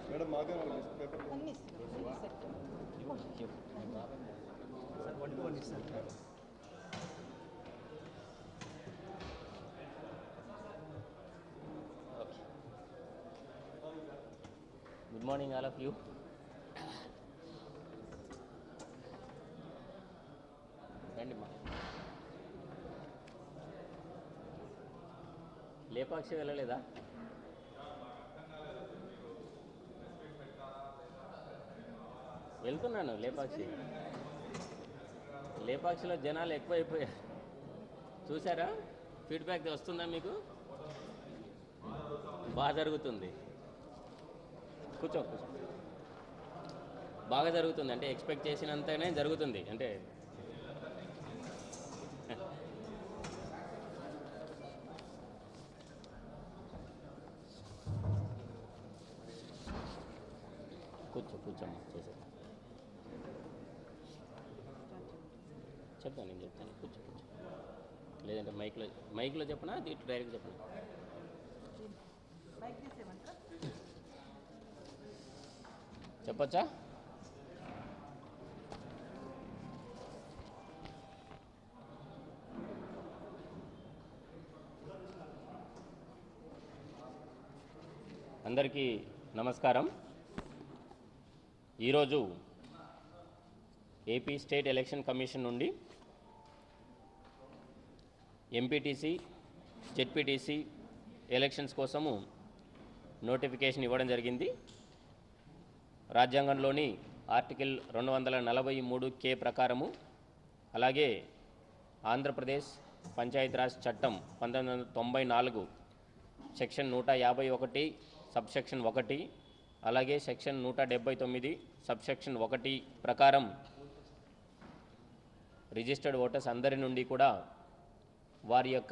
Madam మాకే paper అన్ని ఇస్తున్నాం అన్ని సెట్ వన్ టు వన్ ఇస్తాను good morning all of you రండి మా లేపాక్షి వెళ్ళలేదా వెళ్తున్నాను లేపాక్షి లేపాక్షిలో జనాలు ఎక్కువైపోయారు చూసారా ఫీడ్బ్యాక్ వస్తుందా మీకు బాగా జరుగుతుంది కూర్చో కూర్చో బాగా జరుగుతుంది అంటే ఎక్స్పెక్ట్ చేసినంతనే జరుగుతుంది అంటే కూర్చో కూర్చోమ్మా చేసే చెప్తాను నేను చెప్తాను కూర్చో కూర్చో లేదంటే మైక్లో మైక్లో చెప్పనా ఇటు డైరెక్ట్ చెప్పనా బైక్ తీసేయమంటారా చెప్పచ్చా అందరికీ నమస్కారం ఈరోజు ఏపీ స్టేట్ ఎలక్షన్ కమిషన్ నుండి ఎంపీటీసీ జెడ్పీటీసీ ఎలక్షన్స్ కోసము నోటిఫికేషన్ ఇవ్వడం జరిగింది రాజ్యాంగంలోని ఆర్టికల్ రెండు వందల నలభై మూడు కే ప్రకారము అలాగే ఆంధ్రప్రదేశ్ పంచాయతీరాజ్ చట్టం పంతొమ్మిది వందల తొంభై నాలుగు సెక్షన్ నూట యాభై ఒకటి సబ్ సెక్షన్ ఒకటి అలాగే సెక్షన్ నూట డెబ్బై తొమ్మిది సబ్ సెక్షన్ ఒకటి ప్రకారం రిజిస్టర్డ్ ఓటర్స్ అందరి నుండి కూడా వారి యొక్క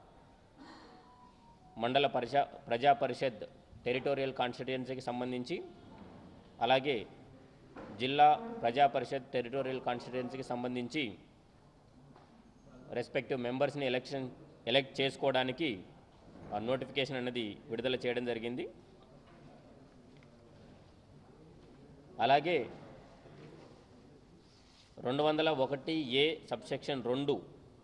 మండల పరిష ప్రజా పరిషత్ టెరిటోరియల్ కాన్స్టిట్యుయెన్సీకి సంబంధించి అలాగే జిల్లా ప్రజా పరిషత్ టెరిటోరియల్ కాన్స్టిట్యుయెన్సీకి సంబంధించి రెస్పెక్టివ్ మెంబర్స్ని ఎలక్షన్ ఎలక్ట్ చేసుకోవడానికి ఆ నోటిఫికేషన్ అనేది విడుదల చేయడం జరిగింది అలాగే రెండు వందల ఒకటి ఏ సబ్సెక్షన్ రెండు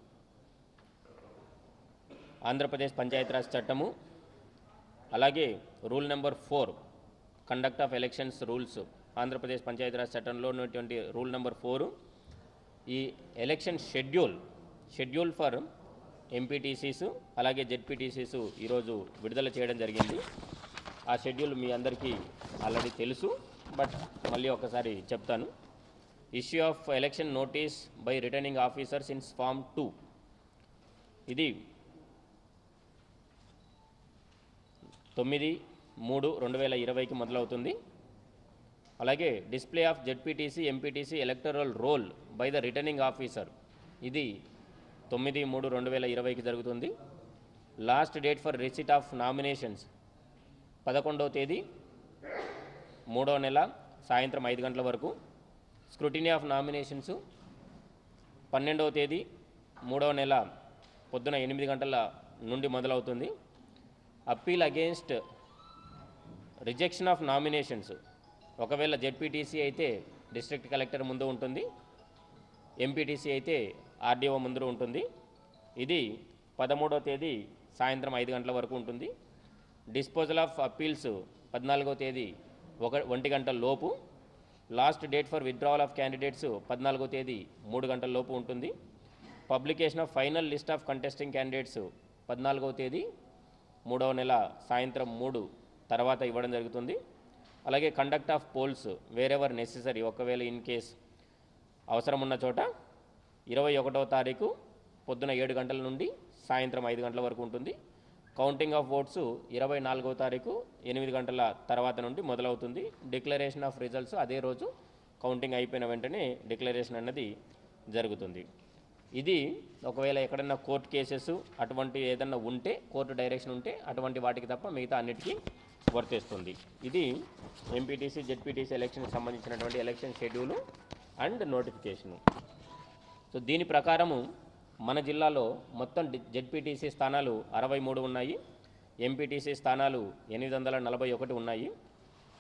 ఆంధ్రప్రదేశ్ పంచాయతీరాజ్ చట్టము అలాగే rule number four conduct of elections rules Andhra Pradesh Panchayati Raj చట్టంలో ఉన్నటువంటి రూల్ నెంబర్ ఫోరు ఈ election schedule schedule for MPTCs అలాగే జెడ్పీటీసీస్ ఈరోజు విడుదల చేయడం జరిగింది ఆ షెడ్యూల్ మీ అందరికీ ఆల్రెడీ తెలుసు బట్ మళ్ళీ ఒకసారి చెప్తాను issue of election notice by returning officers in form two ఇది తొమ్మిది మూడు రెండు వేల ఇరవైకి మొదలవుతుంది అలాగే display of ZPTC MPTC electoral roll by the returning officer ఇది తొమ్మిది మూడు రెండు వేల ఇరవైకి జరుగుతుంది last date for receipt of nominations పదకొండవ తేదీ మూడవ నెల సాయంత్రం ఐదు గంటల వరకు స్క్రూటినీ ఆఫ్ నామినేషన్స్ పన్నెండవ తేదీ మూడవ నెల పొద్దున ఎనిమిది గంటల నుండి మొదలవుతుంది appeal against rejection of nominations ఒకవేళ జెడ్పీటీసీ అయితే డిస్ట్రిక్ట్ కలెక్టర్ ముందు ఉంటుంది ఎంపీటీసీ అయితే ఆర్డీఓ ముందు ఉంటుంది ఇది పదమూడవ తేదీ సాయంత్రం ఐదు గంటల వరకు ఉంటుంది డిస్పోజల్ ఆఫ్ అప్పీల్స్ పద్నాలుగో తేదీ ఒక ఒంటి గంటల లోపు last date for withdrawal of candidates పద్నాలుగో తేదీ మూడు గంటల లోపు ఉంటుంది publication of final list of contesting candidates పద్నాలుగవ తేదీ మూడవ నెల సాయంత్రం మూడు తర్వాత ఇవ్వడం జరుగుతుంది అలాగే conduct of polls wherever necessary ఒకవేళ ఇన్ కేస్ అవసరం ఉన్న చోట ఇరవై ఒకటవ తారీఖు పొద్దున ఏడు గంటల నుండి సాయంత్రం ఐదు గంటల వరకు ఉంటుంది కౌంటింగ్ ఆఫ్ ఓట్స్ ఇరవై నాలుగవ తారీఖు ఎనిమిది గంటల తర్వాత నుండి మొదలవుతుంది డిక్లరేషన్ ఆఫ్ రిజల్ట్స్ అదే రోజు కౌంటింగ్ అయిపోయిన వెంటనే డిక్లరేషన్ అన్నది జరుగుతుంది ఇది ఒకవేళ ఎక్కడన్నా కోర్టు కేసెస్ అటువంటి ఏదన్నా ఉంటే కోర్టు డైరెక్షన్ ఉంటే అటువంటి వాటికి తప్ప మిగతా అన్నిటికీ వర్తిస్తుంది ఇది ఎంపీటీసీ జెడ్పీటీసీ ఎలక్షన్కి సంబంధించినటువంటి election schedule and notification so దీని ప్రకారము మన జిల్లాలో మొత్తం జెడ్పీటీసీ స్థానాలు అరవై మూడు ఉన్నాయి ఎంపీటీసీ స్థానాలు ఎనిమిది వందల నలభై ఒకటి ఉన్నాయి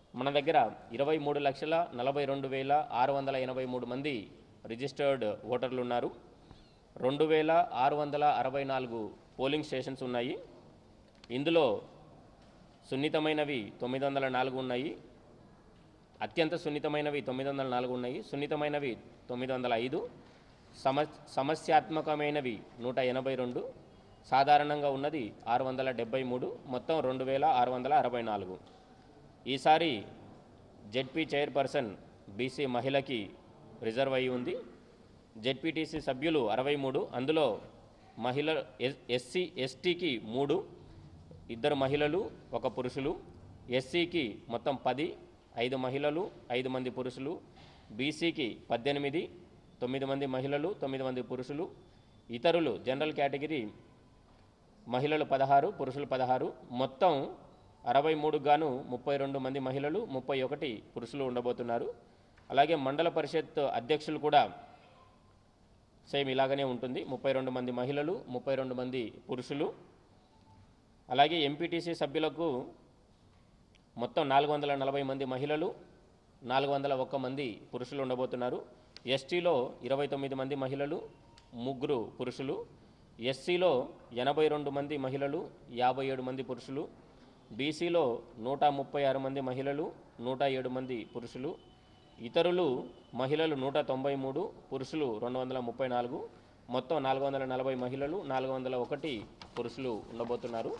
మన దగ్గర ఇరవై మూడు లక్షల నలభై రెండు వేల ఆరు వందల ఎనభై మూడు మంది రిజిస్టర్డ్ ఓటర్లు ఉన్నారు రెండు వేల ఆరు వందల అరవై నాలుగు పోలింగ్ స్టేషన్స్ ఉన్నాయి ఇందులో సున్నితమైనవి తొమ్మిది వందల నాలుగు ఉన్నాయి అత్యంత సున్నితమైనవి తొమ్మిది వందల నాలుగు ఉన్నాయి సున్నితమైనవి తొమ్మిది వందల ఐదు సమ సమస్యాత్మకమైనవి నూట ఎనభై రెండు సాధారణంగా ఉన్నది ఆరు వందల డెబ్బై మూడు మొత్తం రెండు వేల ఆరు వందల అరవై నాలుగు ఈసారి జెడ్పీ చైర్పర్సన్ బీసీ మహిళకి రిజర్వ్ అయి ఉంది జెడ్పీటీసీ సభ్యులు అరవై మూడు అందులో మహిళ ఎస్- ఎస్సీ ఎస్టీకి మూడు ఇద్దరు మహిళలు ఒక పురుషులు ఎస్సీకి మొత్తం పది ఐదు మహిళలు ఐదు మంది పురుషులు బీసీకి పద్దెనిమిది తొమ్మిది మంది మహిళలు తొమ్మిది మంది పురుషులు ఇతరులు జనరల్ కేటగిరీ మహిళలు పదహారు పురుషులు పదహారు మొత్తం అరవై మూడు గాను ముప్పై రెండు మంది మహిళలు ముప్పై ఒకటి పురుషులు ఉండబోతున్నారు అలాగే మండల పరిషత్ అధ్యక్షులు కూడా సేమ్ ఇలాగనే ఉంటుంది ముప్పై రెండు మంది మహిళలు ముప్పై రెండు మంది పురుషులు అలాగే ఎంపీటీసీ సభ్యులకు మొత్తం నాలుగు వందల నలభై మంది మహిళలు నాలుగు వందల ఒక్క మంది పురుషులు ఉండబోతున్నారు ఎస్టీలో ఇరవై తొమ్మిది మంది మహిళలు ముగ్గురు పురుషులు ఎస్సీలో ఎనభై రెండు మంది మహిళలు యాభై ఏడు మంది పురుషులు బీసీలో నూట ముప్పై ఆరు మంది మహిళలు నూట ఏడు మంది పురుషులు ఇతరులు మహిళలు నూట తొంభై మూడు పురుషులు రెండు వందల ముప్పై నాలుగు మొత్తం నాలుగు వందల నలభై మహిళలు నాలుగు వందల ఒకటి పురుషులు ఉండబోతున్నారు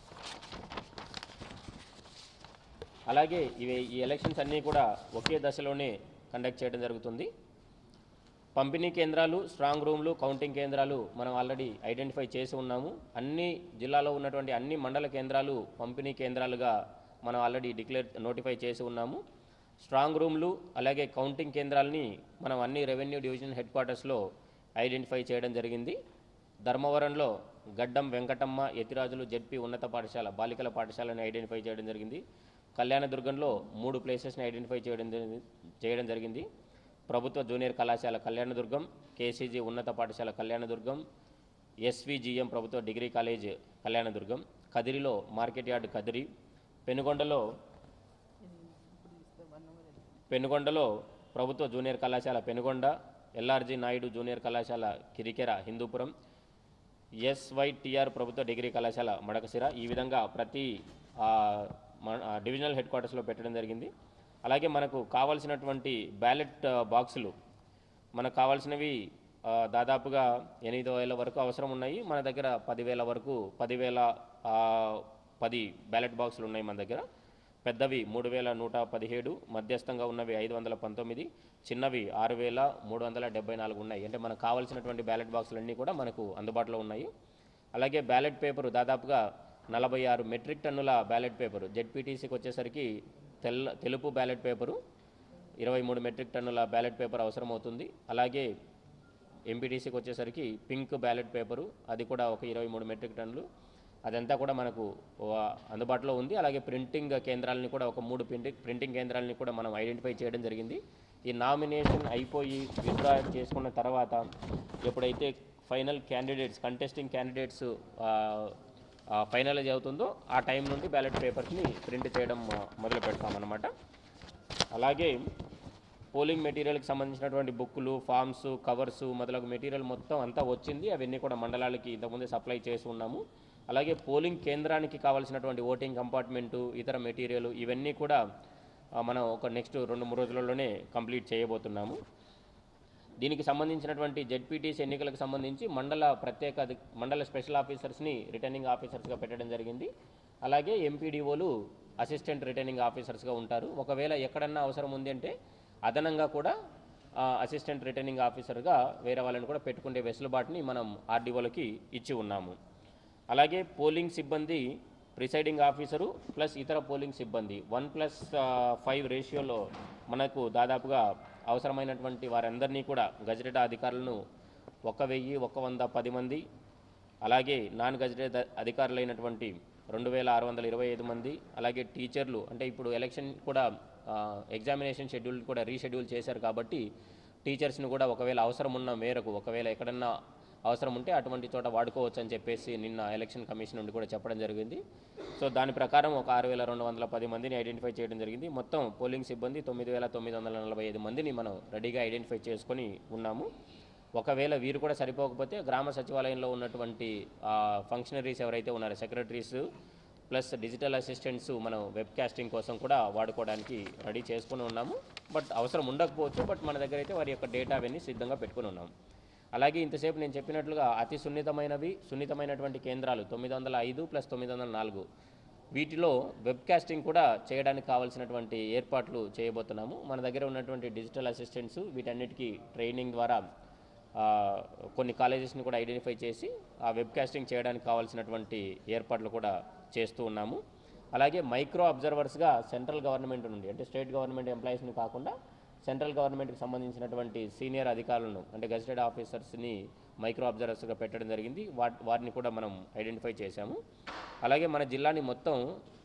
అలాగే ఇవి ఈ ఎలక్షన్స్ అన్నీ కూడా ఒకే దశలోనే కండక్ట్ చేయడం జరుగుతుంది పంపిణీ కేంద్రాలు స్ట్రాంగ్ రూమ్లు కౌంటింగ్ కేంద్రాలు మనం ఆల్రెడీ ఐడెంటిఫై చేసి ఉన్నాము అన్ని జిల్లాలో ఉన్నటువంటి అన్ని మండల కేంద్రాలు పంపిణీ కేంద్రాలుగా మనం ఆల్రెడీ డిక్లేర్ నోటిఫై చేసి ఉన్నాము స్ట్రాంగ్ రూమ్లు అలాగే కౌంటింగ్ కేంద్రాలని మనం అన్ని రెవెన్యూ డివిజన్ హెడ్ క్వార్టర్స్లో ఐడెంటిఫై చేయడం జరిగింది ధర్మవరంలో గడ్డం వెంకటమ్మ యతిరాజులు జడ్పీ ఉన్నత పాఠశాల బాలికల పాఠశాలని ఐడెంటిఫై చేయడం జరిగింది కళ్యాణదుర్గంలో మూడు ప్లేసెస్ని ఐడెంటిఫై చేయడం జరిగింది చేయడం జరిగింది ప్రభుత్వ జూనియర్ కళాశాల కళ్యాణదుర్గం కేసీజీ ఉన్నత పాఠశాల కళ్యాణదుర్గం ఎస్విజిఎం ప్రభుత్వ డిగ్రీ కాలేజ్ కళ్యాణదుర్గం కదిరిలో మార్కెట్ యార్డ్ కదిరి పెనుగొండలో పెనుగొండలో ప్రభుత్వ జూనియర్ కళాశాల పెనుగొండ ఎల్ఆర్జి నాయుడు జూనియర్ కళాశాల కిరికెర హిందూపురం ఎస్వైటిఆర్ ప్రభుత్వ డిగ్రీ కళాశాల మడకసిర ఈ విధంగా ప్రతి ఆ, మ- ఆ, డివిజనల్ హెడ్ క్వార్టర్స్లో పెట్టడం జరిగింది అలాగే మనకు కావాల్సినటువంటి బ్యాలెట్ ఆ, బాక్సులు మనకు కావాల్సినవి ఆ, దాదాపుగా ఎనిమిది వేల వరకు అవసరం ఉన్నాయి మన దగ్గర పదివేల వరకు పదివేల ఆ, పది బ్యాలెట్ బాక్సులు ఉన్నాయి మన దగ్గర పెద్దవి మూడు వేల నూట పదిహేడు మధ్యస్థంగా ఉన్నవి ఐదు వందల పంతొమ్మిది చిన్నవి ఆరు వేల మూడు వందల డెబ్బై నాలుగు ఉన్నాయి అంటే మనకు కావాల్సినటువంటి బ్యాలెట్ బాక్సులన్నీ కూడా మనకు అందుబాటులో ఉన్నాయి అలాగే బ్యాలెట్ పేపరు దాదాపుగా నలభై ఆరు మెట్రిక్ టన్నుల బ్యాలెట్ పేపరు జెడ్పీటీసీకి వచ్చేసరికి తెల్ల తెలుపు బ్యాలెట్ పేపరు ఇరవై మూడు మెట్రిక్ టన్నుల బ్యాలెట్ పేపర్ అవసరం అవుతుంది అలాగే ఎంపీటీసీకి వచ్చేసరికి పింక్ బ్యాలెట్ పేపరు అది కూడా ఒక ఇరవై మూడు మెట్రిక్ టన్నులు అదంతా కూడా మనకు ఆ, అందుబాటులో ఉంది అలాగే ప్రింటింగ్ కేంద్రాలని కూడా ఒక మూడు ప్రింటింగ్ ప్రింటింగ్ కేంద్రాలని కూడా మనం ఐడెంటిఫై చేయడం జరిగింది ఈ నామినేషన్ అయిపోయి విత్డ్రా చేసుకున్న తర్వాత ఎప్పుడైతే final candidates contesting candidates finalise అవుతుందో ఆ టైం నుండి బ్యాలెట్ పేపర్స్ని ప్రింట్ చేయడం ఆ, మొదలు పెడతామన్నమాట అలాగే పోలింగ్ మెటీరియల్కి సంబంధించినటువంటి బుక్కులు ఫామ్స్ కవర్స్ మొదలగు మెటీరియల్ మొత్తం అంతా వచ్చింది అవన్నీ కూడా మండలాలకి ఇంతకుముందే సప్లై చేసి ఉన్నాము అలాగే పోలింగ్ కేంద్రానికి కావాల్సినటువంటి ఓటింగ్ కంపార్ట్మెంటు ఇతర మెటీరియల్ ఇవన్నీ కూడా ఆ, మనం ఒక నెక్స్ట్ రెండు మూడు రోజులలోనే కంప్లీట్ చేయబోతున్నాము దీనికి సంబంధించినటువంటి జెడ్పీటీసీ ఎన్నికలకు సంబంధించి మండల ప్రత్యేక అధి- మండల స్పెషల్ ఆఫీసర్స్ని రిటర్నింగ్ ఆఫీసర్స్గా పెట్టడం జరిగింది అలాగే ఎంపీడీఓలు అసిస్టెంట్ రిటర్నింగ్ ఆఫీసర్స్గా ఉంటారు ఒకవేళ ఎక్కడన్నా అవసరం ఉంది అంటే అదనంగా కూడా ఆ, అసిస్టెంట్ రిటర్నింగ్ ఆఫీసర్గా వేరే వాళ్ళని కూడా పెట్టుకునే వెసులుబాటుని మనం ఆర్డీఓలకి ఇచ్చి ఉన్నాము అలాగే పోలింగ్ సిబ్బంది ప్రిసైడింగ్ ఆఫీసరు ప్లస్ ఇతర పోలింగ్ సిబ్బంది వన్ ప్లస్ ఫైవ్ రేషియోలో మనకు దాదాపుగా అవసరమైనటువంటి వారందరినీ కూడా గజెటెడ్ అధికారులను ఒక వెయ్యి ఒక వంద పది మంది అలాగే నాన్ గజెటెడ్ అధికారులైనటువంటి రెండు వేల ఆరు వందల ఇరవై ఐదు మంది అలాగే టీచర్లు అంటే ఇప్పుడు ఎలక్షన్ కూడా ఎగ్జామినేషన్ షెడ్యూల్ కూడా రీషెడ్యూల్ చేశారు కాబట్టి టీచర్స్ని కూడా ఒకవేళ అవసరం ఉన్న మేరకు ఒకవేళ ఎక్కడన్నా అవసరం ఉంటే అటువంటి చోట వాడుకోవచ్చు అని చెప్పేసి నిన్న ఎలక్షన్ కమిషన్ నుండి కూడా చెప్పడం జరిగింది సో దాని ప్రకారం ఒక ఆరు వేల రెండు వందల పది మందిని ఐడెంటిఫై చేయడం జరిగింది మొత్తం పోలింగ్ సిబ్బంది తొమ్మిది వేల తొమ్మిది వందల నలభై ఐదు మందిని మనం రెడీగా ఐడెంటిఫై చేసుకొని ఉన్నాము ఒకవేళ వీరు కూడా సరిపోకపోతే గ్రామ సచివాలయంలో ఉన్నటువంటి ఫంక్షనరీస్ ఎవరైతే ఉన్నారో సెక్రటరీస్ ప్లస్ డిజిటల్ అసిస్టెంట్స్ మనం వెబ్ కాస్టింగ్ కోసం కూడా వాడుకోవడానికి రెడీ చేసుకుని ఉన్నాము బట్ అవసరం ఉండకపోవచ్చు బట్ మన దగ్గర అయితే వారి యొక్క డేటా అవన్నీ సిద్ధంగా పెట్టుకుని ఉన్నాము అలాగే ఇంతసేపు నేను చెప్పినట్లుగా అతి సున్నితమైనవి సున్నితమైనటువంటి కేంద్రాలు తొమ్మిది వందల ఐదు ప్లస్ తొమ్మిది వందల నాలుగు వీటిలో వెబ్ కాస్టింగ్ కూడా చేయడానికి కావాల్సినటువంటి ఏర్పాట్లు చేయబోతున్నాము మన దగ్గర ఉన్నటువంటి డిజిటల్ అసిస్టెంట్స్ వీటన్నిటికీ ట్రైనింగ్ ద్వారా ఆ, కొన్ని కాలేజెస్ని కూడా ఐడెంటిఫై చేసి ఆ వెబ్ కాస్టింగ్ చేయడానికి కావాల్సినటువంటి ఏర్పాట్లు కూడా చేస్తూ ఉన్నాము అలాగే మైక్రో అబ్జర్వర్స్గా సెంట్రల్ గవర్నమెంట్ నుండి అంటే స్టేట్ గవర్నమెంట్ ఎంప్లాయీస్ని కాకుండా సెంట్రల్ గవర్నమెంట్కి సంబంధించినటువంటి సీనియర్ అధికారులను అంటే గెజిటెడ్ ఆఫీసర్స్ని మైక్రో అబ్జర్వర్స్గా పెట్టడం జరిగింది వా వారిని కూడా మనం ఐడెంటిఫై చేశాము అలాగే మన జిల్లాని మొత్తం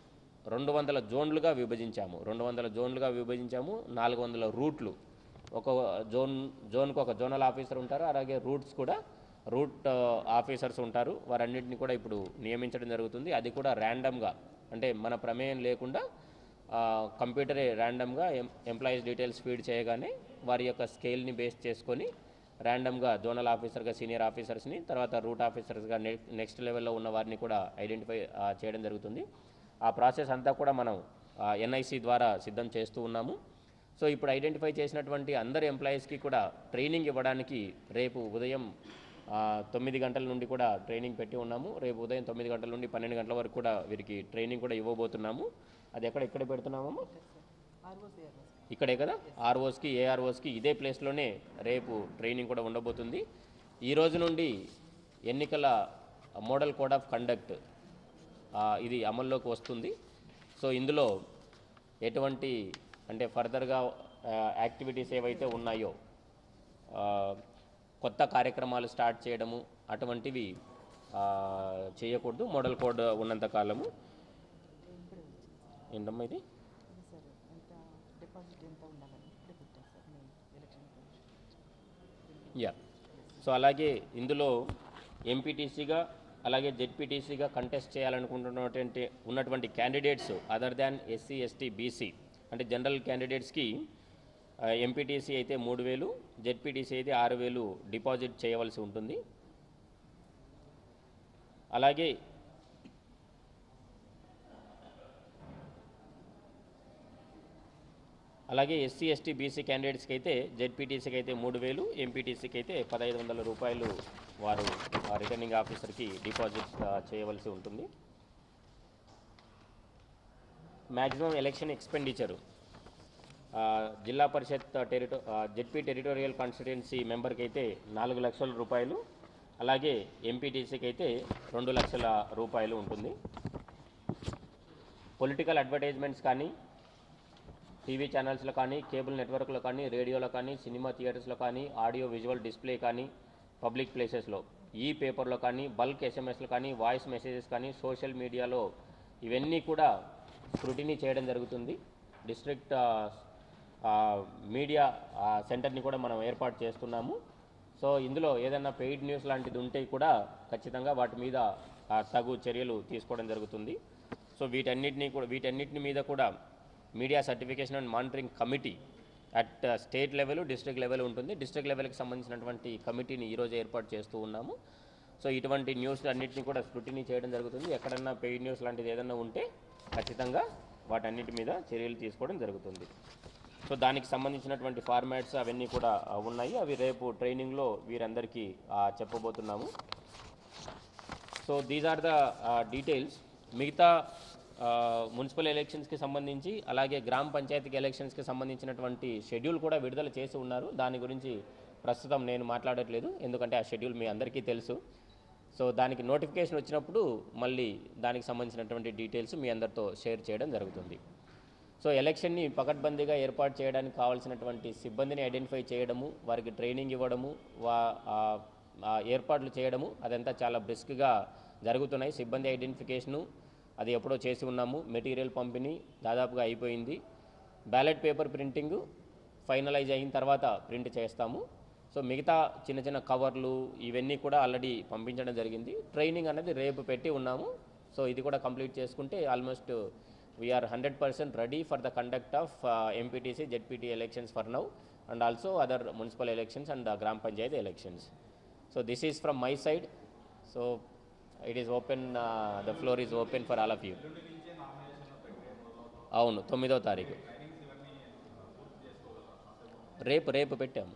రెండు వందల జోన్లుగా విభజించాము రెండు వందల జోన్లుగా విభజించాము నాలుగు వందల రూట్లు ఒక జోన్ జోన్కి ఒక జోనల్ ఆఫీసర్ ఉంటారు అలాగే రూట్స్ కూడా రూట్ ఆ, ఆఫీసర్స్ ఉంటారు వారన్నింటిని కూడా ఇప్పుడు నియమించడం జరుగుతుంది అది కూడా ర్యాండమ్గా అంటే మన ప్రమేయం లేకుండా ఆ, కంప్యూటరే ర్యాండమ్గా ఎం ఎంప్లాయీస్ డీటెయిల్స్ ఫీడ్ చేయగానే వారి యొక్క స్కేల్ని బేస్ చేసుకొని ర్యాండమ్గా జోనల్ ఆఫీసర్గా సీనియర్ ఆఫీసర్స్ని తర్వాత రూట్ ఆఫీసర్స్గా నెక్స్ట్ లెవెల్లో ఉన్న వారిని కూడా ఐడెంటిఫై ఆ, చేయడం జరుగుతుంది ఆ ప్రాసెస్ అంతా కూడా మనం ఎన్ఐసి ద్వారా సిద్ధం చేస్తూ ఉన్నాము సో ఇప్పుడు ఐడెంటిఫై చేసినటువంటి అందరు ఎంప్లాయీస్కి కూడా ట్రైనింగ్ ఇవ్వడానికి రేపు ఉదయం ఆ, తొమ్మిది గంటల నుండి కూడా ట్రైనింగ్ పెట్టి ఉన్నాము రేపు ఉదయం తొమ్మిది గంటల నుండి పన్నెండు గంటల వరకు కూడా వీరికి ట్రైనింగ్ కూడా ఇవ్వబోతున్నాము అది ఎక్కడ ఎక్కడ పెడుతున్నామమ్మా ఆర్ఓసి ఆర్ఓసి ఇక్కడే కదా ఆర్ఓస్కి ఏఆర్ఓస్కి ఇదే ప్లేస్లోనే రేపు ట్రైనింగ్ కూడా ఉండబోతుంది ఈ రోజు నుండి ఎన్నికల మోడల్ కోడ్ ఆఫ్ కండక్ట్ ఇది అమల్లోకి వస్తుంది సో ఇందులో ఎటువంటి అంటే ఫర్దర్గా యాక్టివిటీస్ ఏవైతే ఉన్నాయో ఆ, కొత్త కార్యక్రమాలు స్టార్ట్ చేయడము అటువంటివి ఆ, చేయకూడదు మోడల్ కోడ్ ఉన్నంత కాలము ఏంటమ్మా ఇది ఇది సార్ ఎంత డిపాజిట్ ఎంత ఉండాలని ఇప్పుడే పెట్టారు సార్ మీ ఎలక్షన్ కమిషన్ యా సో అలాగే ఇందులో ఎంపీటీసీగా అలాగే జెడ్పీటీసీగా కంటెస్ట్ చేయాలనుకుంటున్నటువంటి ఉన్నటువంటి candidates other than SC ST BC అంటే జనరల్ క్యాండిడేట్స్కి ఎంపీటీసీ అయితే మూడు వేలు జెడ్పీటీసీ అయితే ఆరు వేలు డిపాజిట్ చేయవలసి ఉంటుంది అలాగే అలాగే ఎస్సీ ఎస్టీ బీసీ క్యాండిడేట్స్కి అయితే జెడ్పీటీసీకి అయితే మూడు వేలు ఎంపీటీసీకి అయితే పదహైదు వందల రూపాయలు వారు ఆ రిటర్నింగ్ ఆఫీసర్కి డిపాజిట్ ఆ, చేయవలసి ఉంటుంది maximum election expenditure Zilla Parishad టెరిటో జెడ్పీ టెరిటోరియల్ కాన్స్టిట్యున్సీ మెంబర్కి అయితే నాలుగు లక్షల రూపాయలు అలాగే ఎంపీటీసీకి అయితే రెండు లక్షల రూపాయలు ఉంటుంది పొలిటికల్ అడ్వర్టైజ్మెంట్స్ కానీ టీవీ ఛానల్స్లో కానీ కేబుల్ నెట్వర్క్లో కానీ రేడియోలో కానీ సినిమా థియేటర్స్లో కానీ ఆడియో విజువల్ డిస్ప్లే కానీ పబ్లిక్ ప్లేసెస్లో ఈ పేపర్లో కానీ బల్క్ ఎస్ఎంఎస్లో కానీ వాయిస్ మెసేజెస్ కానీ సోషల్ మీడియాలో ఇవన్నీ కూడా స్క్రూటినీ చేయడం జరుగుతుంది డిస్ట్రిక్ట్ మీడియా సెంటర్ని కూడా మనం ఏర్పాటు చేస్తున్నాము సో ఇందులో ఏదైనా పెయిడ్ న్యూస్ లాంటిది ఉంటే కూడా ఖచ్చితంగా వాటి మీద ఆ, తగు చర్యలు తీసుకోవడం జరుగుతుంది సో వీటన్నిటిని కూడా వీటన్నిటిని మీద కూడా media certification and monitoring committee at state level district level ఉంటుంది డిస్ట్రిక్ట్ లెవెల్కి సంబంధించినటువంటి కమిటీని ఈరోజు ఏర్పాటు చేస్తూ ఉన్నాము సో ఇటువంటి న్యూస్ అన్నింటినీ కూడా స్క్రూటినీ చేయడం జరుగుతుంది ఎక్కడన్నా పెయిడ్ న్యూస్ లాంటిది ఏదైనా ఉంటే ఖచ్చితంగా వాటన్నిటి మీద చర్యలు తీసుకోవడం జరుగుతుంది సో దానికి సంబంధించినటువంటి ఫార్మాట్స్ అవన్నీ కూడా ఆ, ఉన్నాయి అవి రేపు ట్రైనింగ్లో వీరందరికీ ఆ, చెప్పబోతున్నాము so these are the details మిగతా మున్సిపల్ ఎలక్షన్స్కి సంబంధించి అలాగే గ్రామ పంచాయతీకి ఎలక్షన్స్కి సంబంధించినటువంటి షెడ్యూల్ కూడా విడుదల చేసి ఉన్నారు దాని గురించి ప్రస్తుతం నేను మాట్లాడట్లేదు ఎందుకంటే ఆ షెడ్యూల్ మీ అందరికీ తెలుసు సో దానికి నోటిఫికేషన్ వచ్చినప్పుడు మళ్ళీ దానికి సంబంధించినటువంటి డీటెయిల్స్ మీ అందరితో షేర్ చేయడం జరుగుతుంది సో ఎలక్షన్ని పకడ్బందీగా ఏర్పాటు చేయడానికి కావాల్సినటువంటి సిబ్బందిని ఐడెంటిఫై చేయడము వారికి ట్రైనింగ్ ఇవ్వడము వా ఆ- ఆ ఏర్పాట్లు చేయడము అదంతా చాలా బ్రిస్క్గా జరుగుతున్నాయి సిబ్బంది ఐడెంటిఫికేషను అది ఎప్పుడో చేసి ఉన్నాము మెటీరియల్ పంపిణీ దాదాపుగా అయిపోయింది బ్యాలెట్ పేపర్ ప్రింటింగ్ ఫైనలైజ్ అయిన తర్వాత ప్రింట్ చేస్తాము సో మిగతా చిన్న చిన్న కవర్లు ఇవన్నీ కూడా ఆల్రెడీ పంపించడం జరిగింది ట్రైనింగ్ అనేది రేపు పెట్టి ఉన్నాము సో ఇది కూడా కంప్లీట్ చేసుకుంటే almost we're hundred percent ready for the conduct of MPTC ZPT elections for now and also other municipal elections and గ్రామ panchayat elections so this is from my side so it is open the floor is open for all of you అవును తొమ్మిదో తారీఖు రేపు రేపు పెట్టాము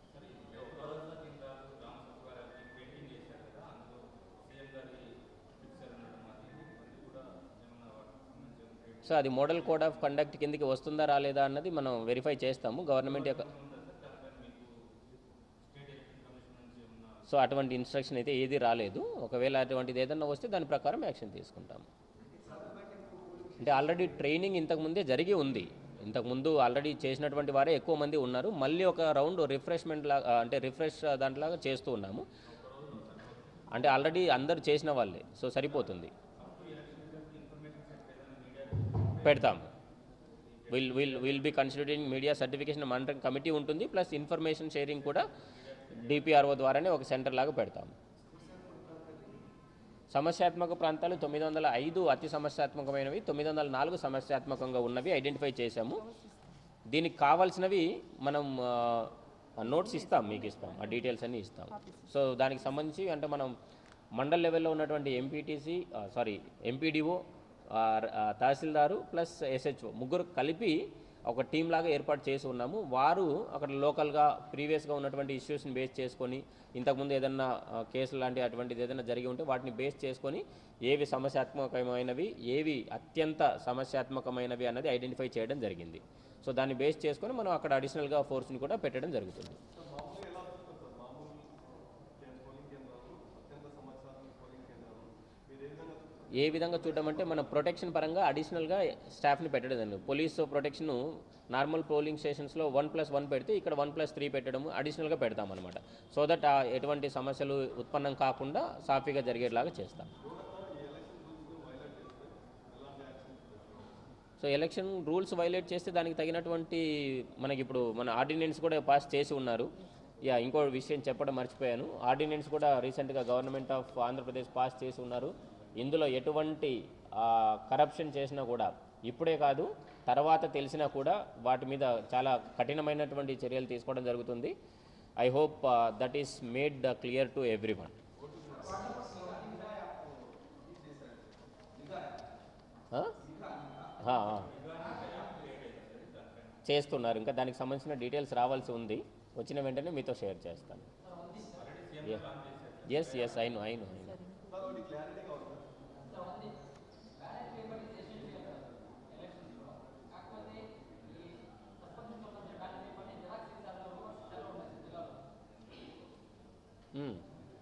so అది model code of conduct కిందకి వస్తుందా రాలేదా అన్నది మనం వెరిఫై చేస్తాము గవర్నమెంట్ యొక్క సో అటువంటి ఇన్స్ట్రక్షన్ అయితే ఏది రాలేదు ఒకవేళ అటువంటిది ఏదన్నా వస్తే దాని ప్రకారం యాక్షన్ తీసుకుంటాము అంటే ఆల్రెడీ ట్రైనింగ్ ఇంతకుముందే జరిగి ఉంది ఇంతకుముందు ఆల్రెడీ చేసినటువంటి వారే ఎక్కువ మంది ఉన్నారు మళ్ళీ ఒక రౌండ్ రిఫ్రెష్మెంట్ లాగా అంటే రిఫ్రెష్ దాంట్లాగా చేస్తూ ఉన్నాము అంటే ఆల్రెడీ అందరు చేసిన వాళ్ళే సో సరిపోతుంది పెడతాం will will will be considering media certification monitoring committee ఉంటుంది ప్లస్ ఇన్ఫర్మేషన్ షేరింగ్ కూడా డిపిఆర్ఓ ద్వారానే ఒక సెంటర్ లాగా పెడతాం సమస్యాత్మక ప్రాంతాలు తొమ్మిది వందల ఐదు అతి సమస్యాత్మకమైనవి తొమ్మిది వందల నాలుగు సమస్యాత్మకంగా ఉన్నవి ఐడెంటిఫై చేశాము దీనికి కావాల్సినవి మనం నోట్స్ ఇస్తాం మీకు ఇస్తాం ఆ డీటెయిల్స్ అన్నీ ఇస్తాం సో దానికి సంబంధించి అంటే మనం మండల్ లెవెల్లో ఉన్నటువంటి MPTC sorry MPDO tahsildar plus SHO ముగ్గురు కలిపి ఒక టీం లాగా ఏర్పాటు చేసి ఉన్నాము వారు అక్కడ లోకల్గా ప్రీవియస్గా ఉన్నటువంటి ఇష్యూస్ని బేస్ చేసుకొని ఇంతకుముందు ఏదన్నా ఆ, కేసులు లాంటి అటువంటిది ఏదైనా జరిగి ఉంటే వాటిని బేస్ చేసుకొని ఏవి సమస్యాత్మకమైనవి ఏవి అత్యంత సమస్యాత్మకమైనవి అన్నది ఐడెంటిఫై చేయడం జరిగింది సో దాన్ని బేస్ చేసుకొని మనం అక్కడ అడిషనల్గా ఫోర్స్ని కూడా పెట్టడం జరుగుతుంది ఏ విధంగా చూడడం అంటే మన ప్రొటెక్షన్ పరంగా అడిషనల్గా స్టాఫ్ని పెట్టడం జరిగింది పోలీస్ ప్రొటెక్షన్ నార్మల్ పోలింగ్ స్టేషన్స్లో వన్ ప్లస్ వన్ పెడితే ఇక్కడ వన్ ప్లస్ త్రీ పెట్టడం అడిషనల్గా పెడతామన్నమాట సో దట్ ఎటువంటి సమస్యలు ఉత్పన్నం కాకుండా సాఫీగా జరిగేలాగా చేస్తాం సో ఎలక్షన్ రూల్స్ వైలేట్ చేస్తే దానికి తగినటువంటి మనకి ఇప్పుడు మన ఆర్డినెన్స్ కూడా పాస్ చేసి ఉన్నారు యా ఇంకో విషయం చెప్పడం మర్చిపోయాను ఆర్డినెన్స్ కూడా రీసెంట్గా గవర్నమెంట్ ఆఫ్ ఆంధ్రప్రదేశ్ పాస్ చేసి ఉన్నారు ఇందులో ఎటువంటి కరప్షన్ చేసినా కూడా ఇప్పుడే కాదు తర్వాత తెలిసినా కూడా వాటి మీద చాలా కఠినమైనటువంటి చర్యలు తీసుకోవడం జరుగుతుంది I hope that is made clear to everyone చేస్తున్నారు ఇంకా దానికి సంబంధించిన డీటెయిల్స్ రావాల్సి ఉంది వచ్చిన వెంటనే మీతో షేర్ చేస్తాను ఎస్ ఎస్ అయిను అయిను అయిను మ్మ్.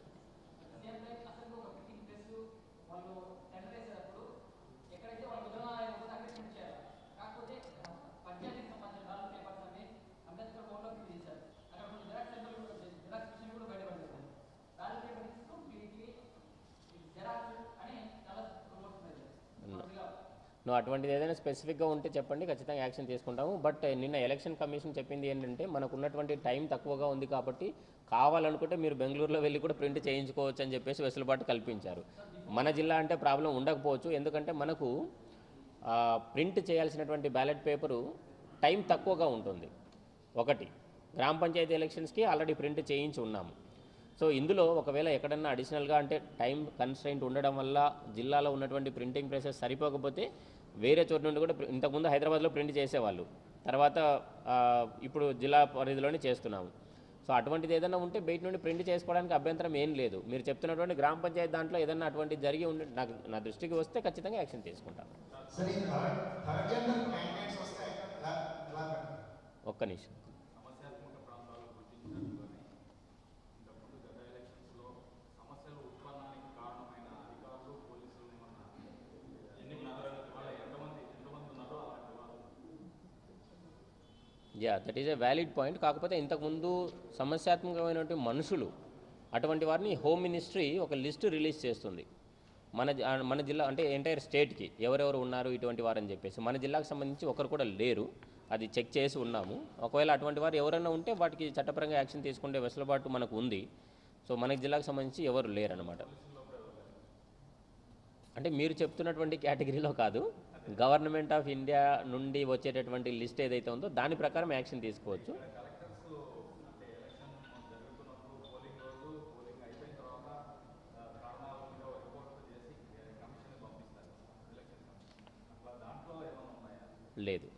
నువ్వు అటువంటిది ఏదైనా స్పెసిఫిక్గా ఉంటే చెప్పండి ఖచ్చితంగా యాక్షన్ తీసుకుంటాము బట్ నిన్న ఎలక్షన్ కమిషన్ చెప్పింది ఏంటంటే మనకు ఉన్నటువంటి టైం తక్కువగా ఉంది కాబట్టి కావాలనుకుంటే మీరు బెంగళూరులో వెళ్ళి కూడా ప్రింట్ చేయించుకోవచ్చు అని చెప్పేసి వెసులుబాటు కల్పించారు మన జిల్లా అంటే ప్రాబ్లం ఉండకపోవచ్చు ఎందుకంటే మనకు ఆ, ప్రింట్ చేయాల్సినటువంటి బ్యాలెట్ పేపరు టైం తక్కువగా ఉంటుంది ఒకటి గ్రామ పంచాయతీ ఎలక్షన్స్కి ఆల్రెడీ ప్రింట్ చేయించి ఉన్నాము సో ఇందులో ఒకవేళ ఎక్కడన్నా అడిషనల్గా అంటే టైం కన్స్ట్రైంట్ ఉండడం వల్ల జిల్లాలో ఉన్నటువంటి ప్రింటింగ్ ప్రెసెస్ సరిపోకపోతే వేరే చోటు నుండి కూడా ప్రి- ఇంతకుముందు హైదరాబాద్లో ప్రింట్ చేసేవాళ్ళు తర్వాత ఆ, ఇప్పుడు జిల్లా పరిధిలోనే చేస్తున్నాము సో అటువంటిది ఏదైనా ఉంటే బయట నుండి ప్రింట్ చేసుకోవడానికి అభ్యంతరం ఏం లేదు మీరు చెప్తున్నటువంటి గ్రామ పంచాయతీ దాంట్లో ఏదైనా అటువంటిది జరిగి ఉండి నాకు నా దృష్టికి వస్తే ఖచ్చితంగా యాక్షన్ తీసుకుంటాను సరే ఈ థర్డ్ థర్డ్ జనరల్ క్యాండిడేట్స్ వస్తే ఎలా ఎలా పెడతారు? ఒక్క నిమిషం సమస్యాత్మక ప్రాంతాలు గుర్తించినట్టుగానే ఇంతకుముందు గత ఎలక్షన్స్లో సమస్యలు ఉత్పన్నానికి కారణమైన అధికారులు పోలీసులు మన ఎన్నికల వాళ్ళ ఎంతమంది ఎంతమంది ఉన్నారో అలాంటి వాళ్ళు yeah that is a valid point కాకపోతే ఇంతకుముందు సమస్యాత్మకమైనటువంటి మనుషులు అటువంటి వారిని హోమ్ మినిస్ట్రీ ఒక లిస్ట్ రిలీజ్ చేస్తుంది మన జి- ఆ, మన జిల్లా అంటే ఎంటైర్ స్టేట్కి ఎవరెవరు ఉన్నారు ఇటువంటి వారని చెప్పేసి మన జిల్లాకు సంబంధించి ఒకరు కూడా లేరు అది చెక్ చేసి ఉన్నాము ఒకవేళ అటువంటి వారు ఎవరైనా ఉంటే వాటికి చట్టపరంగా యాక్షన్ తీసుకునే వెసులుబాటు మనకు ఉంది సో మనకి జిల్లాకు సంబంధించి ఎవరు లేరనమాట అంటే మీరు చెప్తున్నటువంటి కేటగిరీలో కాదు గవర్నమెంట్ ఆఫ్ ఇండియా నుండి వచ్చేటటువంటి లిస్ట్ ఏదైతే ఉందో దాని ప్రకారం యాక్షన్ తీసుకోవచ్చు లేదు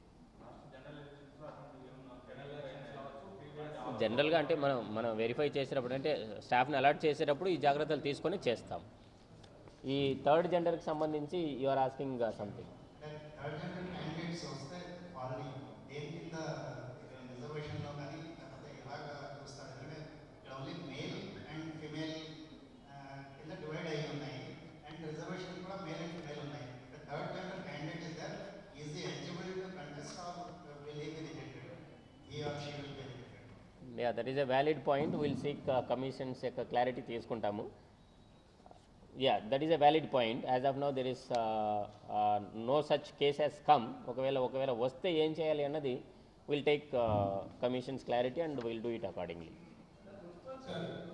జనరల్గా అంటే మనం మనం వెరిఫై చేసేటప్పుడు అంటే స్టాఫ్ని అలర్ట్ చేసేటప్పుడు ఈ జాగ్రత్తలు తీసుకొని చేస్తాం ఈ థర్డ్ జెండర్కి సంబంధించి you are asking something third general candidates వస్తే వాళ్ళని దేని కింద రిజర్వేషన్లో కానీ లేకపోతే ఇలాగా చూస్తారు ఎందుకంటే ఓన్లీ మేల్ అండ్ ఫిమేల్ కింద డివైడ్ అయ్యి ఉన్నాయి అండ్ రిజర్వేషన్ కూడా మేల్ అండ్ ఫిమేల్ ఉన్నాయి third general candidate is there is the eligible to contest or will he be rejected he or she will be rejected yeah that is a valid point will seek commissions యొక్క clarity తీసుకుంటాము yeah that is a valid point as of no there is no such case has come ఒకవేళ ఒకవేళ వస్తే ఏం చేయాలి అన్నది will take commissions clarity and will do it accordingly sir